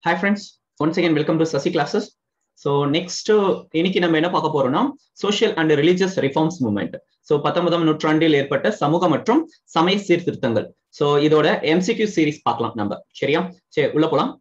Hi friends once again welcome to Sasi classes so next இன்னைக்கு நம்ம என்ன பார்க்க போறோம்னா social and religious reforms movement so பத்தொன்பதாம் நூற்றாண்டில் ஏற்பட்ட சமூக மற்றும் சமய சீர்திருத்தங்கள் ஸோ இதோட எம்சிக்யூ சீரிஸ் பார்க்கலாம் நம்ம சரியா சரி உள்ள போலாம்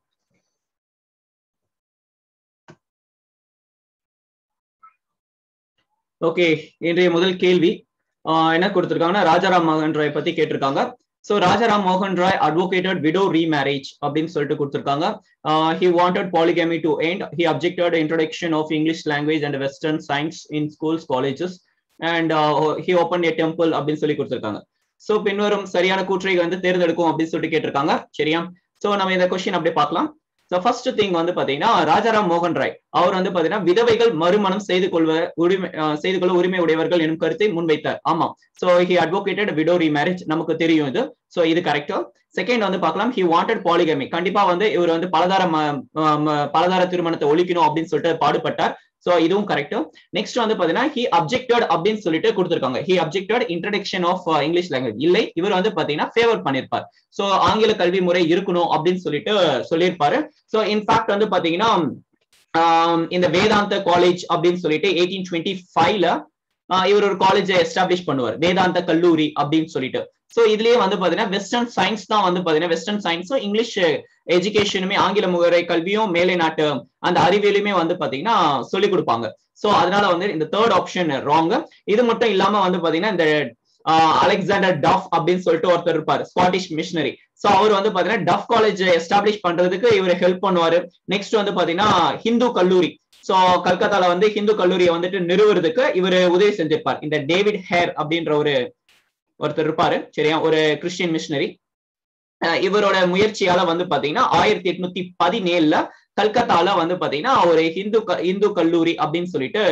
ஓகே இன்றைய முதல் கேள்வி என்ன கொடுத்திருக்காங்கன்னா ராஜாராம் மோகன் ராய் பத்தி கேட்டிருக்காங்க ஸோ ராஜாராம் மோகன் ராய் அட்வொகேட்டட் விடோ ரீமேரேஜ் அப்படின்னு சொல்லிட்டு கொடுத்துருக்காங்க he wanted polygamy to end he objected introduction of English language and western science in schools colleges and he open a temple அப்படின்னு சொல்லி கொடுத்துருக்காங்க ஸோ பின்வரும் சரியான கூற்றை வந்து தேர்ந்தெடுக்கும் அப்படின்னு சொல்லிட்டு கேட்டிருக்காங்க சரியா ஸோ நம்ம இந்த கொஸ்டின் அப்படியே பார்க்கலாம் ஸோ ஃபர்ஸ்ட் திங் வந்து பாத்தீங்கன்னா ராஜாராம் மோகன் ராய் அவர் வந்து பாத்தீங்கன்னா விதவைகள் மறுமணம் செய்து கொள்வ உரிமை செய்து கொள்ள உரிமை உடையவர்கள் எனும் கருத்தை முன்வைத்தார் ஆமா so he advocated widow marriage நமக்கு தெரியும் இது சோ இது கரெக்டா செகண்ட் வந்து பார்க்கலாம் ஹி வாண்டட் பாலிகமி கண்டிப்பா வந்து இவர் வந்து பலதார பலதார திருமணத்தை ஒழிக்கணும் அப்படின்னு சொல்லிட்டு பாடுபட்டார் சோ இதுவும் கரெக்ட் நெக்ஸ்ட் வந்து பாத்தீங்கன்னா ஹி அப்ஜெக்டட் அப்படின்னு சொல்லிட்டு கொடுத்திருக்காங்க he objected introduction of English language இல்லை இவர் வந்து பாத்தீங்கன்னா ஃபேவர் பண்ணிருப்பார் சோ ஆங்கில கல்வி முறை இருக்கணும் அப்படின்னு சொல்லிட்டு சொல்லியிருப்பாரு சோ இன்ஃபேக்ட் வந்து பாத்தீங்கன்னா இந்த வேதாந்த காலேஜ் அப்படின்னு சொல்லிட்டு எயிட்டீன் டுவெண்ட்டி ஃபைவ்ல இவர் ஒரு காலேஜை எஸ்டாப்ளிஷ் பண்ணுவார் வேதாந்த கல்லூரி அப்படின்னு சொல்லிட்டு சோ இதுலயே வந்து பாத்தீங்கன்னா வெஸ்டர்ன் சயின்ஸ் தான் வந்து பாத்தீங்கன்னா வெஸ்டர்ன் சயின்ஸும் இங்கிலீஷ் எஜுகேஷனுமே ஆங்கில முகரை கல்வியும் மேலை நாட்டு அந்த அறிவியலுமே வந்து பாத்தீங்கன்னா சொல்லி கொடுப்பாங்க சோ அதனால வந்து இந்த தேர்ட் ஆப்ஷன் ராங் இது மட்டும் இல்லாம வந்து பாத்தீங்கன்னா இந்த அலெக்சாண்டர் டஃப் அப்படின்னு சொல்லிட்டு ஒருத்தர் இருப்பாரு ஸ்காட்டிஷ் மிஷினரி சோ அவர் வந்து பாத்தீங்கன்னா டஃப் காலேஜ் எஸ்டாப்ளிஷ் பண்றதுக்கு இவர் ஹெல்ப் பண்ணுவாரு நெக்ஸ்ட் வந்து பாத்தீங்கன்னா ஹிந்து கல்லூரி சோ கல்கத்தால வந்து ஹிந்து கல்லூரியை வந்துட்டு நிறுவுறதுக்கு இவர் உதவி செஞ்சிருப்பார் இந்த டேவிட் ஹேர் அப்படின்ற ஒரு ஒருத்தர் இருப்பாரு சரியா ஒரு கிறிஸ்டியன் மிஷினரி இவரோட முயற்சியால வந்து பாத்தீங்கன்னா ஆயிரத்தி எட்நூத்தி பதினேழுல கல்கத்தால வந்து பாத்தீங்கன்னா ஒரு ஹிந்து இந்து கல்லூரி அப்படின்னு சொல்லிட்டு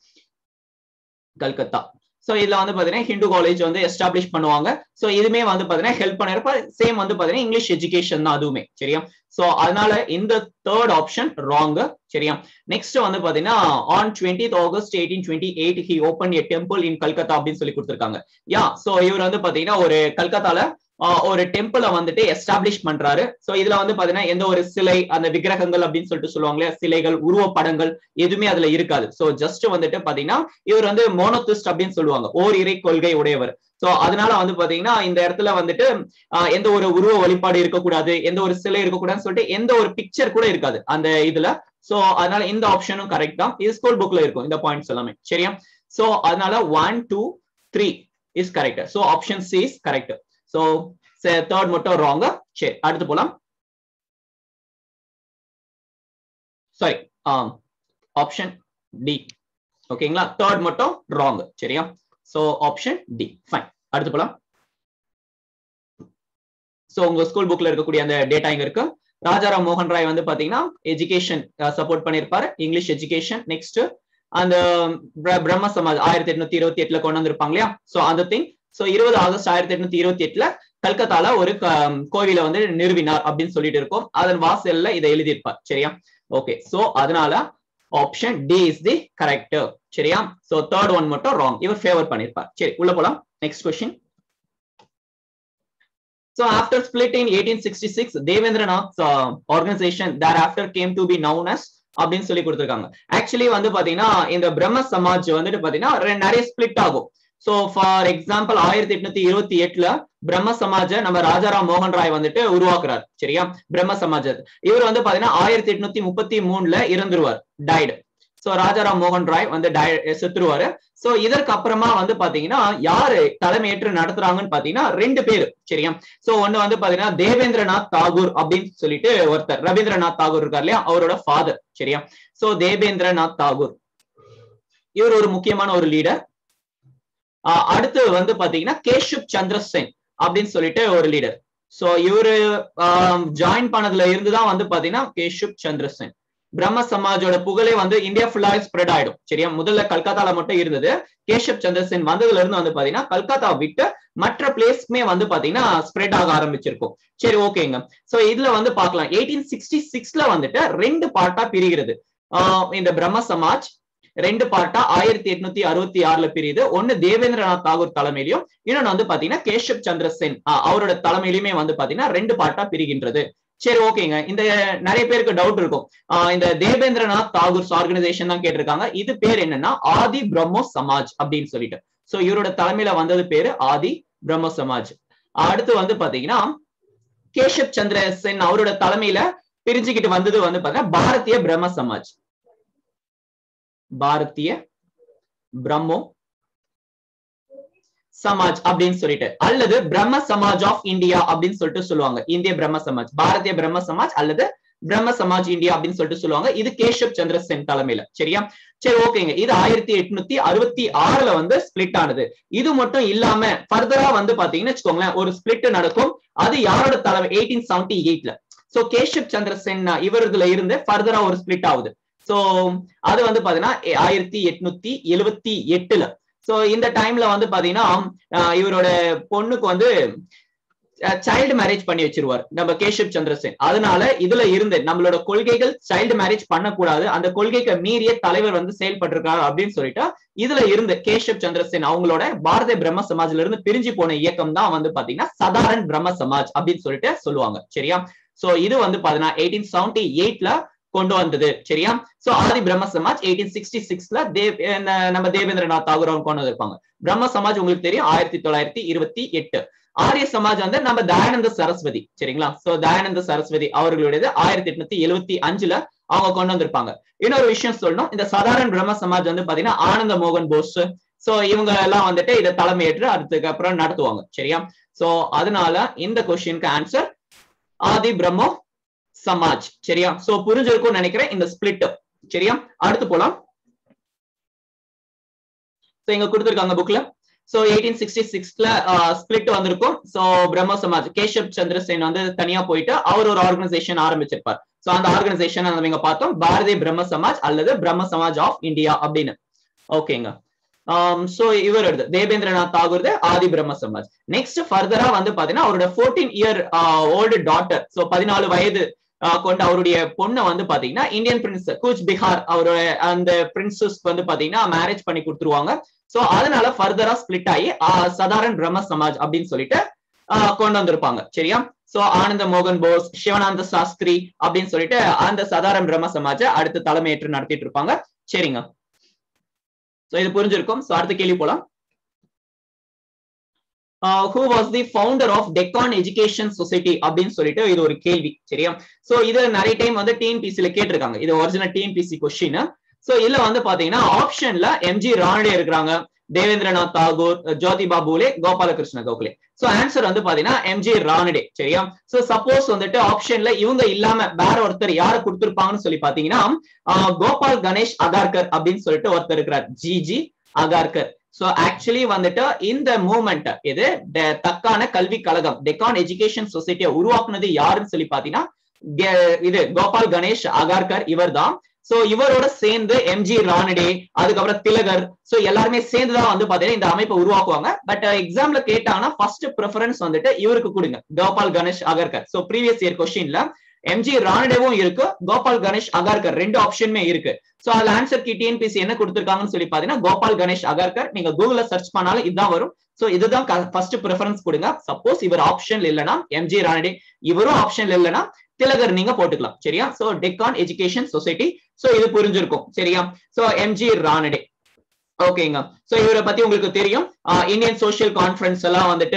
கல்கத்தா சோ இதுல வந்து பாத்தீங்கன்னா ஹிந்து காலேஜ் வந்து எஸ்டாப்ளிஷ் பண்ணுவாங்க சோ இதுமே வந்து பாத்தீங்கன்னா ஹெல்ப் பண்ணிருப்ப சேம் வந்து பாத்தீங்கன்னா இங்கிலீஷ் எஜுகேஷன் தான் அதுவுமே சரியா சோ அதனால இந்த தேர்ட் ஆப்ஷன் ராங் சரியா நெக்ஸ்ட் வந்து பாத்தீங்கன்னா on twenty August eighteen twenty eight he open a temple in Calcutta அப்படின்னு சொல்லி கொடுத்துருக்காங்க யா சோ இவர் வந்து பாத்தீங்கன்னா ஒரு கல்கத்தால ஒரு டெம்பிள வந்துட்டு எஸ்டாப்ளிஷ் பண்றாரு சோ இதுல வந்து பாத்தீங்கன்னா எந்த ஒரு சிலை அந்த விக்கிரகங்கள் அப்படின்னு சொல்லிட்டு சொல்லுவாங்களே சிலைகள் உருவப்படங்கள் எதுவுமே அதுல இருக்காது சோ ஜஸ்ட் வந்துட்டு பாத்தீங்கன்னா இவர் வந்து மோனோதிஸ்ட் அப்படின்னு சொல்லுவாங்க ஓர் இறை கொள்கை உடையவர் சோ அதனால வந்து பாத்தீங்கன்னா இந்த இடத்துல வந்துட்டு எந்த ஒரு உருவ வழிபாடு இருக்கக்கூடாது எந்த ஒரு சிலை இருக்கக்கூடாதுன்னு சொல்லிட்டு எந்த ஒரு பிக்சர் கூட இருக்காது அந்த இதுல சோ அதனால இந்த ஆப்ஷனும் கரெக்ட் தான் இது ஸ்கூல் புக்ல இருக்கும் இந்த பாயிண்ட்ஸ் எல்லாமே சரியா சோ அதனால one two three is correct so option C is correct so third மட்டும் ராங் சரி அடுத்து போலாம் சாரி ஆப்ஷன் டி ஓகேங்களா தேர்ட் மட்டும் ராங் சரியா சோ ஆப்ஷன் டி ஃபைன் அடுத்து போலாம் சோ உங்க ஸ்கூல் புக்ல இருக்கக்கூடிய அந்த டேட்டா இங்க இருக்கு ராஜாராம் மோகன் ராய் வந்து பாத்தீங்கன்னா எஜுகேஷன் சப்போர்ட் பண்ணிருப்பாரு இங்கிலீஷ் எஜுகேஷன் நெக்ஸ்ட் அந்த பிரம்ம சமாஜ் ஆயிரத்தி எட்நூத்தி இருபத்தி எட்டுல கொண்டு வந்திருப்பாங்க இல்லையா சோ அந்த திங் சோ இருபது ஆகஸ்ட் ஆயிரத்தி எட்நூத்தி இருபத்தி எட்டுல கல்கத்தால ஒரு கோவில வந்து நிறுவினார் அப்படின்னு சொல்லிட்டு இருக்கோம் அதன் வாசல்ல இதை எழுதியிருப்பார் சரியா ஓகே சோ அதனால option D is the correct சரியா சோ தேர்ட் ஒன் மட்டும் ராங் இவர் ஃபேவர் பண்ணிருப்பார் சரி உள்ள போலாம் next question So after split in 1866, Devendranath's uh, organization thereafter came to be known as அப்படின்னு சொல்லி கொடுத்துருக்காங்க ஆக்சுவலி வந்து பாத்தீங்கன்னா இந்த பிரம்ம சமாஜ் வந்துட்டு பாத்தீங்கன்னா நிறைய ஸ்பிளிட் ஆகும் சோ ஃபார் எக்ஸாம்பிள் ஆயிரத்தி எட்நூத்தி இருபத்தி எட்டுல பிரம்ம சமாஜ நம்ம ராஜாராம் மோகன் ராய் வந்துட்டு உருவாக்குறாரு சரியா பிரம்ம சமாஜ் இவர் வந்து பாத்தீங்கன்னா ஆயிரத்தி எட்நூத்தி முப்பத்தி மூணுல இறந்துருவார் டைடு சோ ராஜாராம் மோகன் ராய் வந்து செத்துருவாரு சோ இதற்கு அப்புறமா வந்து பாத்தீங்கன்னா யாரு தலைமையேற்று நடத்துறாங்கன்னு பாத்தீங்கன்னா ரெண்டு பேரு சரியா சோ ஒண்ணு வந்து பாத்தீங்கன்னா தேவேந்திரநாத் தாகூர் அப்படின்னு சொல்லிட்டு ஒருத்தர் ரவீந்திரநாத் தாகூர் இருக்கார் இல்லையா அவரோட ஃபாதர் சரியா சோ தேவேந்திரநாத் தாகூர் இவர் ஒரு முக்கியமான ஒரு லீடர் அடுத்து வந்து பாத்தீங்கன்னா கேஷப் சந்திர சென் அப்படின்னு சொல்லிட்டு ஒரு லீடர் சோ இவரு ஜாயின் பண்ணதுல இருந்துதான் வந்து பாத்தீங்கன்னா கேஷப் சந்திர சென் பிரம்ம சமாஜோட புகழே வந்து இந்தியா ஃபுல்லா ஸ்ப்ரெட் ஆயிடும் சரியா முதல்ல கல்கத்தால மட்டும் இருந்தது கேஷப் சந்திரசென் வந்ததுல இருந்து வந்து பாத்தீங்கன்னா கல்கத்தா விட்டு மற்ற பிளேஸ்க்குமே வந்து பாத்தீங்கன்னா ஸ்ப்ரெட் ஆக ஆரம்பிச்சிருக்கும் சரி ஓகேங்க சோ இதுல வந்து பாக்கலாம் எயிட்டீன் சிக்ஸ்டி சிக்ஸ்ல வந்துட்டு ரெண்டு பார்ட்டா பிரிகிறது இந்த பிரம்ம சமாஜ் ரெண்டு பார்ட்டா ஆயிரத்தி எட்நூத்தி அறுபத்தி ஆறுல பிரியுது ஒன்னு தேவேந்திரநாத் தாகூர் தலைமையிலையும் இன்னொன்னு வந்து பாத்தீங்கன்னா கேஷப் சந்திர சென் அவரோட தலைமையிலுமே வந்து பாத்தீங்கன்னா ரெண்டு பார்ட்டா பிரிகின்றது சரி ஓகேங்க இந்த நிறைய பேருக்கு டவுட் இருக்கும் இந்த தேவேந்திரநாத் தாகூர்ஸ் ஆர்கனைசேஷன் தான் கேட்டிருக்காங்க இது பேர் என்னன்னா ஆதி பிரம்மோ சமாஜ் அப்படின்னு சொல்லிட்டு சோ இவரோட தலைமையில வந்தது பேரு ஆதி பிரம்ம சமாஜ் அடுத்து வந்து பாத்தீங்கன்னா கேஷப் சந்திர சென் அவரோட தலைமையில பிரிஞ்சுக்கிட்டு வந்தது வந்து பாத்தீங்கன்னா பாரதிய பிரம்ம சமாஜ் பாரதிய பிரம்மோ சமாஜ் அப்படின்னு சொல்லிட்டு அல்லது பிரம்ம சமாஜ் ஆஃப் இந்தியா அப்படின்னு சொல்லிட்டு சொல்லுவாங்க இந்திய பிரம்ம சமாஜ் பாரதிய பிரம்ம சமாஜ் அல்லது பிரம்ம சமாஜ் இந்தியா அப்படின்னு சொல்லிட்டு சொல்லுவாங்க இது கேஷப் சந்திர சென் தலைமையில சரியா சரி ஓகேங்க இது ஆயிரத்தி எட்நூத்தி அறுபத்தி ஆறுல வந்து ஸ்பிளிட் ஆனது இது மட்டும் இல்லாம ஃபர்தரா வந்து பாத்தீங்கன்னு வச்சுக்கோங்களேன் ஒரு ஸ்பிளிட் நடக்கும் அது யாரோட தலைமை எயிட்டீன் செவன்டி எயிட்ல சோ கேஷப் சந்திர சென் இவர்துல இருந்து ஃபர்தரா ஒரு ஸ்பிளிட் ஆகுது சோ அது வந்து பாத்தீங்கன்னா ஆயிரத்தி எட்நூத்தி எழுவத்தி எட்டுல சோ இந்த டைம்ல வந்து பாத்தீங்கன்னா இவரோட பொண்ணுக்கு வந்து சைல்டு மேரேஜ் பண்ணி வச்சிருவார் நம்ம கேஷப் சந்திரசேன் அதனால இதுல இருந்து நம்மளோட கொள்கைகள் சைல்டு மேரேஜ் பண்ணக்கூடாது அந்த கொள்கைக்கு மீறிய தலைவர் வந்து செயல்பட்டிருக்காரு அப்படின்னு சொல்லிட்டு இதுல இருந்து கேஷப் சந்திரசேன் அவங்களோட பாரதிய பிரம்ம சமாஜ்ல இருந்து பிரிஞ்சு போன இயக்கம் தான் வந்து பாத்தீங்கன்னா சதாரன் பிரம்ம சமாஜ் அப்படின்னு சொல்லிட்டு சொல்லுவாங்க சரியா சோ இது வந்து பாத்தீங்கன்னா எயிட்டீன் செவன்டி எயிட்ல கொண்டு வந்தது சரியா சோ ஆதி பிரம்ம சமாஜ் எயிட்டீன் சிக்ஸ்டி சிக்ஸ்ல தேவ் நம்ம தேவேந்திரநாத் தாகூர் அவங்க கொண்டு வந்திருப்பாங்க பிரம்ம சமாஜ் உங்களுக்கு தெரியும் ஆயிரத்தி தொள்ளாயிரத்தி இருபத்தி எட்டு ஆரிய சமாஜ் வந்து நம்ம தயானந்த சரஸ்வதி சரிங்களா சோ தயானந்த சரஸ்வதி அவர்களுடையது ஆயிரத்தி எட்நூத்தி எழுவத்தி அஞ்சுல அவங்க கொண்டு வந்திருப்பாங்க இன்னொரு விஷயம் சொல்லணும் இந்த சாதாரண பிரம்ம சமாஜ் வந்து பாத்தீங்கன்னா ஆனந்த மோகன் போஸ் சோ இவங்க எல்லாம் வந்துட்டு இதை தலைமையேற்று அதுக்கு அப்புறம் நடத்துவாங்க சரியா சோ அதனால இந்த கொஸ்டினுக்கு ஆன்சர் ஆதி பிரம்மோ சமாஜ் சரியா சோ புரிஞ்சிருக்கும் நினைக்கிறேன் இந்த ஸ்பிளிட் சரியா அடுத்து போலாம் சோ இங்க கொடுத்திருக்காங்க புக்ல சோ எயிட்டீன் சிக்ஸ்டி சிக்ஸ்ல ஸ்பிளிட் வந்திருக்கும் சோ பிரம்ம சமாஜ் கேஷப் சந்திரசேன் வந்து தனியா போயிட்டு அவர் ஒரு ஆர்கனைசேஷன் ஆரம்பிச்சிருப்பார் சோ அந்த ஆர்கனைசேஷன் நம்ம இங்க பார்த்தோம் பாரதிய பிரம்ம சமாஜ் அல்லது பிரம்ம சமாஜ் ஆஃப் இந்தியா அப்படின்னு ஓகேங்க சோ இவர் எடுத்து தேவேந்திரநாத் தாகூர் ஆதி பிரம்ம சமாஜ் நெக்ஸ்ட் ஃபர்தரா வந்து பாத்தீங்கன்னா அவரோட fourteen year old daughter so பதினாலு வயது கொண்ட அவருடைய பொண்ணை வந்து பாத்தீங்கன்னா இந்தியன் பிரின்ஸ் கூச் பிஹார் அவரோட அந்த பிரின்சஸ் வந்து பாத்தீங்கன்னா மேரேஜ் பண்ணி கொடுத்துருவாங்க சோ அதனால ஃபர்தரா ஸ்பிளிட் ஆகி சதாரன் பிரம்ம சமாஜ் அப்படின்னு சொல்லிட்டு கொண்டு வந்திருப்பாங்க சரியா சோ ஆனந்த மோகன் போஸ் சிவனானந்த சாஸ்திரி அப்படின்னு சொல்லிட்டு அந்த சதாரன் பிரம்ம சமாஜ அடுத்து தலைமையேற்று நடத்திட்டு இருப்பாங்க சரிங்க சோ இது புரிஞ்சிருக்கும் சோ அடுத்த கேள்வி போலாம் who was the founder of Deccan education society அப்படின்னு சொல்லிட்டு இது ஒரு கேள்வி சரியா சோ இது நிறைய டைம் வந்து டிஎன்பிசில கேட்டிருக்காங்க இது ஒரிஜினல் டிஎன்பிசி கொஸ்டின் சோ இதுல வந்து பாத்தீங்கன்னா ஆப்ஷன்ல எம்ஜி ராணடே இருக்கிறாங்க தேவேந்திரநாத் தாகூர் ஜோதிபா பூலே கோபாலகிருஷ்ண கோகலே சோ ஆன்சர் வந்து பாத்தீங்கன்னா எம்ஜி ராணடே சரியா சோ சப்போஸ் வந்துட்டு ஆப்ஷன்ல இவங்க இல்லாம வேற ஒருத்தர் யார கொடுத்திருப்பாங்கன்னு சொல்லி பாத்தீங்கன்னா கோபால் கணேஷ் அகார்கர் அப்படின்னு சொல்லிட்டு ஒருத்தர் இருக்கிறார் ஜிஜி அகார்கர் சோ ஆக்சுவலி வந்துட்டு இந்த மூவ்மெண்ட் இது தக்கான கல்வி கழகம் டெக்கான் எஜுகேஷன் சொசைட்டியை உருவாக்குனது யாருன்னு சொல்லி பாத்தீங்கன்னா இது கோபால் கணேஷ் அகார்கர் இவர் தான் சோ இவரோட சேர்ந்து எம்ஜி ராணடே அதுக்கப்புறம் திலகர் சோ எல்லாருமே சேர்ந்து தான் வந்து பாத்தீங்கன்னா இந்த அமைப்பை உருவாக்குவாங்க பட் எக்ஸாம்ல கேட்டாங்கன்னா ஃபர்ஸ்ட் ப்ரிஃபரன்ஸ் வந்துட்டு இவருக்கு கொடுங்க Gopal Ganesh Agarkar so previous year கொஸ்டின்ல எம்ஜி ராணடேவும் இருக்கு கோபால் கணேஷ் அகர்கர் ரெண்டு ஆப்ஷனுமே இருக்கு சோ அதுல ஆன்சர் கி டிஎன்பிசி என்ன கொடுத்திருக்காங்கன்னு சொல்லி பாத்தீங்கன்னா கோபால் கணேஷ் அகர்கர் நீங்க கூகுள்ல சர்ச் பண்ணாலும் இதுதான் வரும் சோ இதுதான் ஃபர்ஸ்ட் ப்ரிஃபரன்ஸ் கொடுங்க சப்போஸ் இவர் ஆப்ஷன் இல்லைன்னா எம்ஜி ராணடே இவரும் ஆப்ஷன் இல்லைன்னா திலகர் நீங்க போட்டுக்கலாம் சரியா so Deccan education society so இது புரிஞ்சிருக்கும் சரியா சோ எம்ஜி ராணடே ஓகேங்க சோ இவரை பத்தி உங்களுக்கு தெரியும் இந்தியன் சோசியல் கான்ஃபரன்ஸ் எல்லாம் வந்துட்டு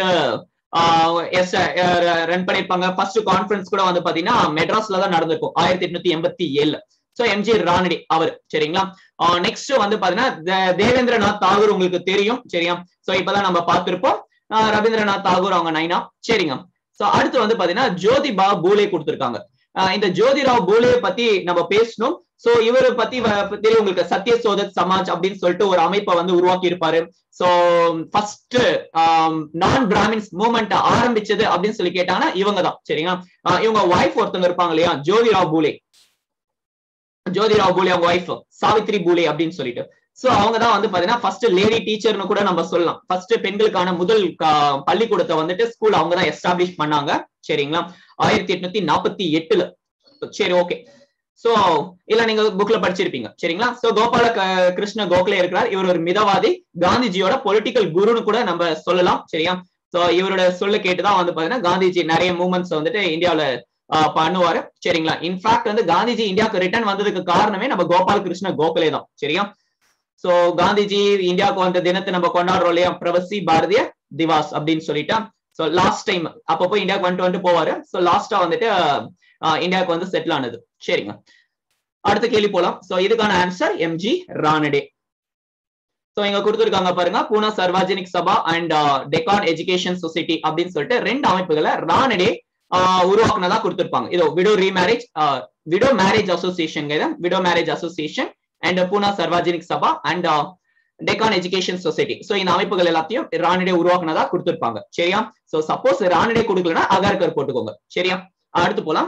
ரன் பண்ணிருப்பாங்க ஃபர்ஸ்ட் கான்ஃபரன்ஸ் கூட வந்து பாத்தீங்கன்னா மெட்ராஸ்ல தான் நடந்திருக்கும் ஆயிரத்தி எட்நூத்தி எண்பத்தி ஏழுல சோ எம்ஜி ராணடே அவர் சரிங்களா நெக்ஸ்ட் வந்து பாத்தீங்கன்னா தேவேந்திரநாத் தாகூர் உங்களுக்கு தெரியும் சரியா சோ இப்பதான் நம்ம பார்த்திருப்போம் ரவீந்திரநாத் தாகூர் அவங்க நைனா சரிங்க சோ அடுத்து வந்து பாத்தீங்கன்னா ஜோதிபா பூலே கொடுத்திருக்காங்க இந்த ஜோதிராவ் பூலே பத்தி நம்ம பேசணும் சோ இவரை பத்தி தெரியும் உங்களுக்கு சத்ய சோதத் சமாஜ் அப்படின்னு சொல்லிட்டு ஒரு அமைப்பை வந்து உருவாக்கி இருப்பாரு so first non Brahmins movement ஆரம்பிச்சது அப்படின்னு சொல்லி கேட்டாங்கன்னா இவங்க தான் சரிங்களா இவங்க ஒய்ஃப் ஒருத்தவங்க இருப்பாங்க இல்லையா ஜோதிராவ் பூலே ஜோதிராவ் பூலே அவங்க ஒய்ஃப் சாவித்ரி பூலே அப்படின்னு சொல்லிட்டு சோ அவங்க தான் வந்து பாத்தீங்கன்னா ஃபர்ஸ்ட் லேடி டீச்சர்னு கூட நம்ம சொல்லலாம் ஃபர்ஸ்ட் பெண்களுக்கான முதல் பள்ளிக்கூடத்தை வந்துட்டு ஸ்கூல் அவங்க தான் எஸ்டாப்ளிஷ் பண்ணாங்க சரிங்களா ஆயிரத்தி எட்நூத்தி நாற்பத்தி எட்டுல சரி ஓகே சோ இல்ல நீங்க புக்ல படிச்சிருப்பீங்க சரிங்களா சோ கோபால கிருஷ்ண கோகலே இருக்கிறார் இவர் ஒரு மிதவாதி காந்திஜியோட பொலிட்டிக்கல் குருன்னு கூட நம்ம சொல்லலாம் சரியா சோ இவரோட சொல்ல கேட்டுதான் வந்து பாத்தீங்கன்னா காந்திஜி நிறைய மூவ்மெண்ட்ஸ் வந்துட்டு இந்தியாவில பண்ணுவாரு சரிங்களா இன்ஃபேக்ட் வந்து காந்திஜி இந்தியாவுக்கு ரிட்டர்ன் வந்ததுக்கு காரணமே நம்ம கோபால் கிருஷ்ண கோகலே தான் சரியா சோ காந்திஜி இந்தியாவுக்கு வந்த தினத்தை நம்ம கொண்டாடுறோம் இல்லையா பிரவசி பாரதிய திவாஸ் அப்படின்னு சொல்லிட்டா சோ லாஸ்ட் டைம் அப்பப்போ இந்தியாவுக்கு வந்துட்டு வந்துட்டு போவாரு சோ லாஸ்டா வந்துட்டு இந்தியாவுக்கு வந்து செட்டில் ஆனது சரிங்க அடுத்த கேள்வி போலாம் சோ இதுக்கான ஆன்சர் எம்ஜி ரானடே சோ இங்க கொடுத்துருக்காங்க பாருங்க Poona Sarvajanik Sabha and Deccan education society அப்படின்னு சொல்லிட்டு ரெண்டு அமைப்புகளை ரானடே உருவாக்குனதா கொடுத்திருப்பாங்க இதோ widow remarriage widow marriage association widow marriage association and Poona Sarvajanik Sabha and Deccan education society so இந்த அமைப்புகள் எல்லாத்தையும் ராணிடே உருவாக்குனதா கொடுத்திருப்பாங்க சரியா சோ சப்போஸ் ராணிடே கொடுக்கலன்னா அகார்கர் போட்டுக்கோங்க சரியா அடுத்து போலாம்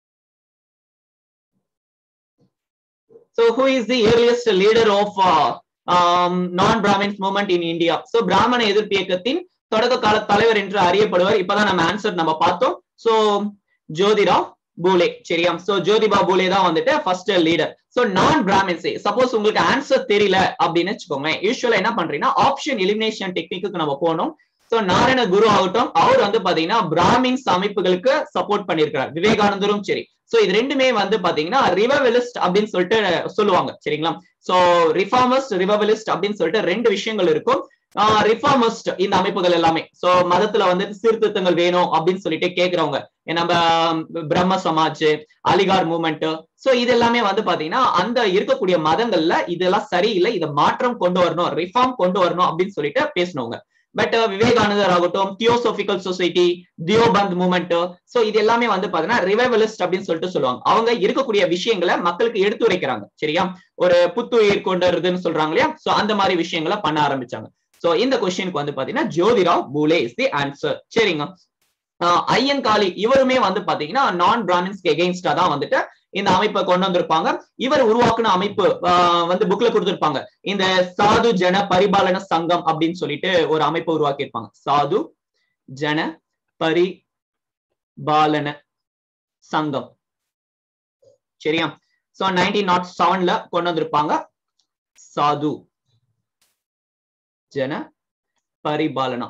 So who is the earliest leader of uh, um, non-Brahmins movement in India? So பிராமண எதிர்ப்பு இயக்கத்தின் தொடக்க கால தலைவர் என்று அறியப்படுவார் இப்பதான் நம்ம ஆன்சர் நம்ம பார்த்தோம் சோ ஜோதிராவ் பூலே சரியா சோ ஜோதிபா பூலே தான் வந்துட்டு first leader so non Brahmins suppose உங்களுக்கு ஆன்சர் தெரியல அப்படின்னு வச்சுக்கோங்க யூஸ்வலா என்ன பண்றீங்கன்னா ஆப்ஷன் எலிமினேஷன் டெக்னிக்கு நம்ம போனோம் சோ நாராயண குரு ஆகட்டும் அவர் வந்து பாத்தீங்கன்னா பிராமின்ஸ் அமைப்புகளுக்கு சப்போர்ட் பண்ணிருக்கிறார் விவேகானந்தரும் சரி சோ இது ரெண்டுமே வந்து பாத்தீங்கன்னா ரிவர்வலிஸ்ட் அப்படின்னு சொல்லிட்டு சொல்லுவாங்க சரிங்களா சோ ரிஃபார்மஸ்ட் ரிவர்வலிஸ்ட் அப்படின்னு சொல்லிட்டு ரெண்டு விஷயங்கள் இருக்கும் ரிஃபார்மஸ்ட் இந்த அமைப்புகள் எல்லாமே சோ மதத்துல வந்து சீர்திருத்தங்கள் வேணும் அப்படின்னு சொல்லிட்டு கேக்குறவங்க நம்ம பிரம்ம சமாஜ் அலிகார் மூமெண்ட் சோ இது எல்லாமே வந்து பாத்தீங்கன்னா அந்த இருக்கக்கூடிய மதங்கள்ல இதெல்லாம் சரியில்லை இதை மாற்றம் கொண்டு வரணும் ரிஃபார்ம் கொண்டு வரணும் அப்படின்னு சொல்லிட்டு பேசினவங்க பட் விவேகானந்தர் ஆகட்டும் theosophical society Deoband movement so இது எல்லாமே வந்து பாத்தீங்கன்னா ரிவைவலிஸ்ட் அப்படின்னு சொல்லிட்டு சொல்லுவாங்க அவங்க இருக்கக்கூடிய விஷயங்களை மக்களுக்கு எடுத்து உரைக்கிறாங்க சரியா ஒரு புத்துயிர் கொண்டுறதுன்னு சொல்றாங்க இல்லையா சோ அந்த மாதிரி விஷயங்களை பண்ண ஆரம்பிச்சாங்க சோ இந்த கொஸ்டினுக்கு வந்து பாத்தீங்கன்னா Jyotirao Phule is the answer சரிங்க ஐயன் காளி இவருமே வந்து பாத்தீங்கன்னா நான் பிராமின்ஸ்க்கு எகெயின்ஸ்டா தான் வந்துட்டு இந்த அமைப்பை கொண்டு வந்திருப்பாங்க இவர் உருவாக்குன அமைப்பு வந்து புக்ல கொடுத்திருப்பாங்க இந்த சாது ஜன பரிபாலன சங்கம் அப்படின்னு சொல்லிட்டு ஒரு அமைப்பை உருவாக்கி இருப்பாங்க சாது ஜன பரிபாலன சங்கம் சரியா சோ நைன்டீன் நாட் செவன்ல கொண்டு வந்திருப்பாங்க சாது ஜன பரிபாலனா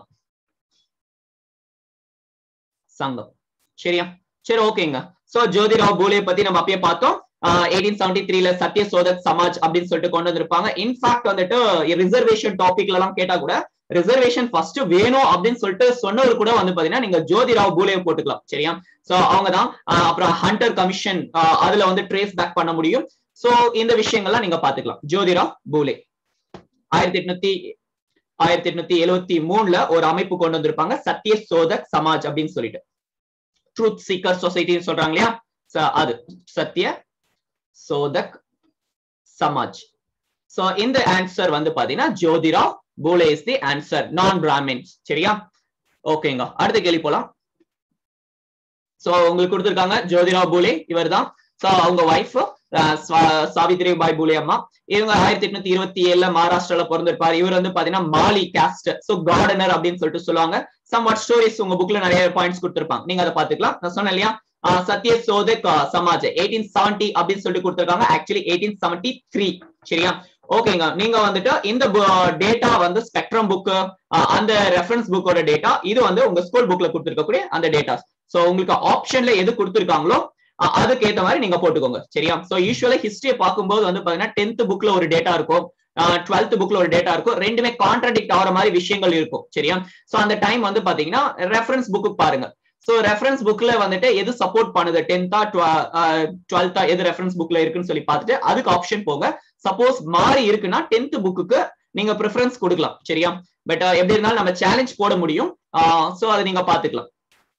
சங்கம் சரியா சரி ஓகேங்க சோ ஜோதிராவ் பூலே பத்தி நம்ம அப்பயே பார்த்தோம் எயிட்டீன் செவன்டி த்ரீல சத்ய சோதக் சமாஜ் அப்படின்னு சொல்லிட்டு கொண்டு வந்திருப்பாங்க இன்ஃபேக்ட் வந்துட்டு ரிசர்வேஷன் டாபிக்ல எல்லாம் கேட்டா கூட ரிசர்வேஷன் ஃபர்ஸ்ட் வேணும் அப்படின்னு சொல்லிட்டு சொன்னவர் கூட வந்து பாத்தீங்கன்னா நீங்க ஜோதிராவ் பூலே போட்டுக்கலாம் சரியா சோ அவங்க தான் அப்புறம் ஹண்டர் கமிஷன் அதுல வந்து ட்ரேஸ் பேக் பண்ண முடியும் சோ இந்த விஷயங்கள்லாம் நீங்க பாத்துக்கலாம் ஜோதிராவ் பூலே ஆயிரத்தி எட்நூத்தி ஆயிரத்தி எட்நூத்தி எழுவத்தி மூணுல ஒரு அமைப்பு கொண்டு வந்திருப்பாங்க சத்ய சோதக் சமாஜ் அப்படின்னு சொல்லிட்டு ட்ரூத் சீக்கர் சொசைட்டின்னு சொல்றாங்க இல்லையா அது சத்ய சோதக் சமாஜ் சோ இந்த ஆன்சர் வந்து பாத்தீங்கன்னா Jyotirao Phule is the answer non Brahmins சரியா ஓகேங்க அடுத்த கேள்வி போலாம் சோ உங்களுக்கு கொடுத்திருக்காங்க ஜோதிராவ் பூலே இவர் தான் சோ அவங்க ஒய்ஃப் சாவித்ரி பாய் பூலே அம்மா இவங்க ஆயிரத்தி எட்நூத்தி இருபத்தி ஏழுல மகாராஷ்டிரால பிறந்திருப்பாரு இவர் வந்து பாத்தீங்கன்னா மாலி கேஸ்ட் சோ கார்டனர் அப்படின்னு சொல்லிட்டு சொல்லுவாங்க சம் வாட் ஸ்டோரிஸ் உங்க புக்ல நிறைய பாயிண்ட்ஸ் கொடுத்திருப்பாங்க நீங்க அதை பாத்துக்கலாம் நான் சொன்னேன் இல்லையா சத்ய சோதக் சமாஜ் எயிட்டீன் செவன்டி அப்படின்னு சொல்லிட்டு கொடுத்திருக்காங்க ஆக்சுவலி எயிட்டீன் செவன்டி த்ரீ சரியா ஓகேங்க நீங்க வந்துட்டு இந்த டேட்டா வந்து ஸ்பெக்ட்ரம் புக் அந்த ரெஃபரன்ஸ் புக்கோட டேட்டா இது வந்து உங்க ஸ்கூல் புக்ல கொடுத்துருக்கக்கூடிய அந்த டேட்டாஸ் சோ உங்களுக்கு ஆப்ஷன்ல எது கொடுத்துருக்காங்களோ அதுக்கு ஏத்த மாதிரி நீங்க போட்டுக்கோங்க சரியா சோ யூஸ்வலா ஹிஸ்டரியை பார்க்கும்போது வந்து பாத்தீங்கன்னா டென்த் புக்ல ஒரு டேட்டா இருக்கும் டுவெல்த் புக்ல ஒரு டேட்டா இருக்கும் ரெண்டுமே கான்ட்ரடிக்ட் ஆகிற மாதிரி விஷயங்கள் இருக்கும் சரியா சோ அந்த டைம் வந்து பாத்தீங்கன்னா ரெஃபரன்ஸ் புக்கு பாருங்க சோ ரெஃபரன்ஸ் புக்ல வந்துட்டு எது சப்போர்ட் பண்ணுது டென்த்தா டுவெல்த்தா எது ரெஃபரன்ஸ் புக்ல இருக்குன்னு சொல்லி பார்த்துட்டு அதுக்கு ஆப்ஷன் போங்க சப்போஸ் மாறி இருக்குன்னா டென்த் புக்குக்கு நீங்க ப்ரிஃபரன்ஸ் கொடுக்கலாம் சரியா பட் எப்படி இருந்தாலும் நம்ம சேலஞ்ச் போட முடியும் சோ அதை நீங்க பாத்துக்கலாம்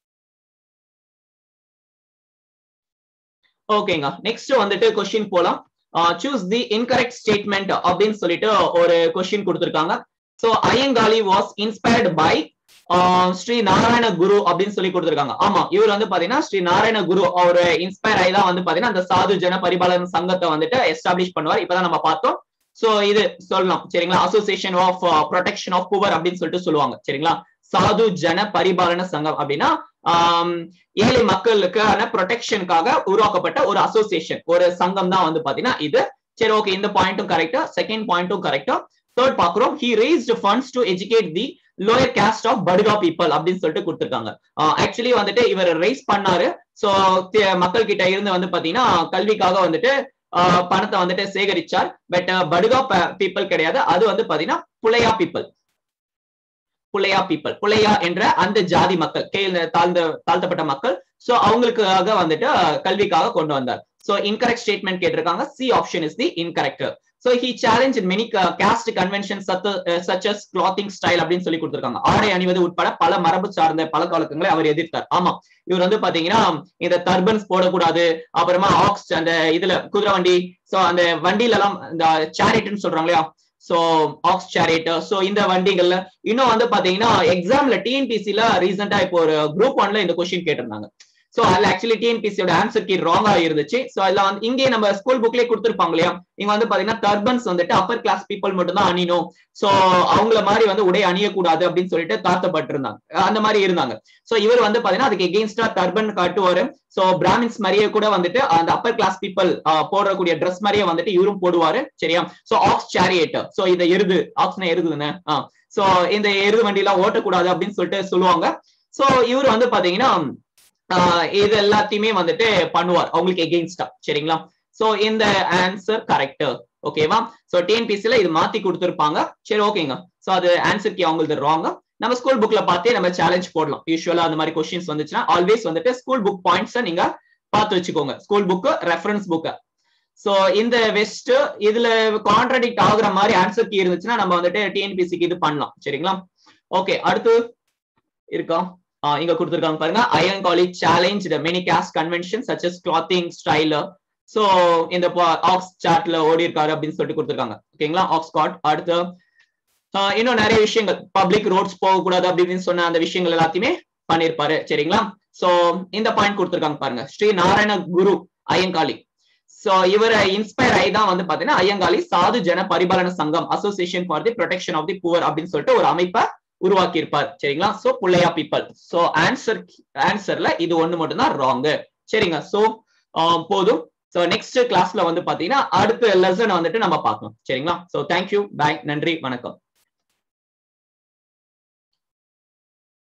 ஓகேங்க நெக்ஸ்ட் வந்துட்டு கொஸ்டின் போலாம் சூஸ் தி இன்கரெக்ட் ஸ்டேட்மெண்ட் அப்படின்னு சொல்லிட்டு ஒரு கொஸ்டின் கொடுத்திருக்காங்க so Ayyankali was inspired by Shri Narayana Guru அப்படின்னு சொல்லி கொடுத்திருக்காங்க ஆமா இவர் வந்து பாத்தீங்கன்னா ஸ்ரீ நாராயண குரு அவர் இன்ஸ்பயர் ஆகி தான் வந்து பாத்தீங்கன்னா அந்த சாது ஜன பரிபாலன சங்கத்தை வந்துட்டு எஸ்டாப்ளிஷ் பண்ணுவார் இப்பதான் நம்ம பார்த்தோம் சோ இது சொல்லலாம் சரிங்களா association of protection of poor அப்படின்னு சொல்லிட்டு சொல்லுவாங்க சரிங்களா சாது ஜன பரிபாலன சங்கம் அப்படின்னா ஏழை மக்களுக்கான ப்ரொடெக்ஷனுக்காக உருவாக்கப்பட்ட ஒரு அசோசியேஷன் ஒரு சங்கம் தான் வந்து பாத்தீங்கன்னா இது சரி ஓகே இந்த பாயிண்ட்டும் கரெக்டா செகண்ட் பாயிண்ட்டும் கரெக்டா தேர்ட் பாக்குறோம் he raised funds to educate the lower caste of Badaga people அப்படின்னு சொல்லிட்டு கொடுத்திருக்காங்க ஆக்சுவலி வந்துட்டு இவர் ரைஸ் பண்ணாரு சோ மக்கள் கிட்ட இருந்து வந்து பாத்தீங்கன்னா கல்விக்காக வந்துட்டு பணத்தை வந்துட்டு சேகரிச்சார் பட் படுகா பீப்புள் கிடையாது அது வந்து பாத்தீங்கன்னா புலையா பீப்புள் புலையா பீப்புள் புலையா என்ற அந்த ஜாதி மக்கள் கீழ் தாழ்ந்த தாழ்த்தப்பட்ட மக்கள் சோ அவங்களுக்காக வந்துட்டு கல்விக்காக கொண்டு வந்தார் சோ இன்கரெக்ட் ஸ்டேட்மெண்ட் கேட்டிருக்காங்க C option is the incorrect so he challenge many caste convention such as clothing style அப்படின்னு சொல்லி கொடுத்திருக்காங்க ஆடை அணிவது உட்பட பல மரபு சார்ந்த பழக்க வழக்கங்களை அவர் எதிர்த்தார் ஆமா இவர் வந்து பாத்தீங்கன்னா இந்த டர்பன்ஸ் போடக்கூடாது அப்புறமா ஆக்ஸ் அந்த இதுல குதிரை வண்டி சோ அந்த வண்டியில எல்லாம் இந்த சேரிட்னு சொல்றாங்க இல்லையா சோ ஆக்ஸ் சேரிட் சோ இந்த வண்டிகள்ல இன்னும் வந்து பாத்தீங்கன்னா எக்ஸாம்ல டிஎன்பிசில ரீசெண்டா இப்போ ஒரு குரூப் ஒன்ல இந்த கொஸ்டின் கேட்டிருந்தாங்க சோ அதுல ஆக்சுவலி டிஎன்பிசியோட ஆன்சர் கீ ராங்கா இருந்துச்சு சோ அதுல வந்து இங்கே நம்ம ஸ்கூல் புக்லயே கொடுத்துருப்பாங்க இல்லையா இங்க வந்து பாத்தீங்கன்னா டர்பன்ஸ் வந்துட்டு அப்பர் கிளாஸ் பீப்புள் மட்டும் தான் அணியணும் சோ அவங்கள மாதிரி வந்து உடை அணியக்கூடாது அப்படின்னு சொல்லிட்டு தாழ்த்தப்பட்டிருந்தாங்க அந்த மாதிரி இருந்தாங்க சோ இவர் வந்து பாத்தீங்கன்னா அதுக்கு எகெயின்ஸ்டா டர்பன் காட்டுவாரு சோ பிராமின்ஸ் மாதிரியே கூட வந்துட்டு அந்த அப்பர் கிளாஸ் பீப்புள் போடக்கூடிய ட்ரெஸ் மாதிரியே வந்துட்டு இவரும் போடுவாரு சரியா சோ ஆக்ஸ் சேரியட் சோ இந்த எருது ஆக்ஸ்னா எருதுன்னு சோ இந்த எருது வண்டி எல்லாம் ஓட்டக்கூடாது அப்படின்னு சொல்லிட்டு சொல்லுவாங்க சோ இவர் வந்து பாத்தீங்கன்னா இது எல்லாத்தையுமே வந்துட்டு பண்ணுவார் அவங்களுக்கு எகெயின்ஸ்டா சரிங்களா சோ இந்த ஆன்சர் கரெக்ட் ஓகேவா சோ டிஎன்பிசில இது மாத்தி கொடுத்துருப்பாங்க சரி ஓகேங்க சோ அது ஆன்சர் கி அவங்களுக்கு ராங் நம்ம ஸ்கூல் புக்ல பார்த்தே நம்ம சேலஞ்ச் போடலாம் யூஸ்வலா அந்த மாதிரி கொஸ்டின்ஸ் வந்துச்சுன்னா ஆல்வேஸ் வந்துட்டு ஸ்கூல் புக் பாயிண்ட்ஸ் நீங்க பார்த்து வச்சுக்கோங்க school book reference book so இந்த வெஸ்ட் இதுல கான்ட்ரடிக்ட் ஆகுற மாதிரி ஆன்சர் கீ இருந்துச்சுன்னா நம்ம வந்துட்டு டிஎன்பிசிக்கு இது பண்ணலாம் சரிங்களா ஓகே அடுத்து இருக்கா இங்க கொடுத்துருக்காங்க பாருங்க ஐயன் காலேஜ் challenge many caste convention such as clothing style so இந்த ஆக்ஸ் சார்ட்ல ஓடி இருக்காரு அப்படின்னு சொல்லிட்டு கொடுத்துருக்காங்க ஓகேங்களா ஆக்ஸ்காட் அடுத்து இன்னும் நிறைய விஷயங்கள் பப்ளிக் ரோட்ஸ் போகக்கூடாது அப்படின்னு சொன்ன அந்த விஷயங்கள் எல்லாத்தையுமே பண்ணிருப்பாரு சரிங்களா சோ இந்த பாயிண்ட் கொடுத்துருக்காங்க பாருங்க ஸ்ரீ நாராயண குரு ஐயங்காளி சோ இவரை இன்ஸ்பயர் ஆகி தான் வந்து பாத்தீங்கன்னா Ayyankali Sadhu Jana Paripalana Sangham association for the protection of the poor அப்படின்னு சொல்லிட்டு ஒரு அமைப்பை உருவாக்கி இருப்பார் சரிங்களா சோ புள்ளையா பீப்பிள் சோ ஆன்சர் ஆன்சர்ல இது ஒண்ணு மட்டும் தான் ராங் சரிங்க சோ போதும் சோ நெக்ஸ்ட் கிளாஸ்ல வந்து பாத்தீங்கன்னா அடுத்த லெசன் வந்துட்டு நம்ம பார்க்கலாம் சரிங்களா சோ தேங்க்யூ பாய் நன்றி வணக்கம்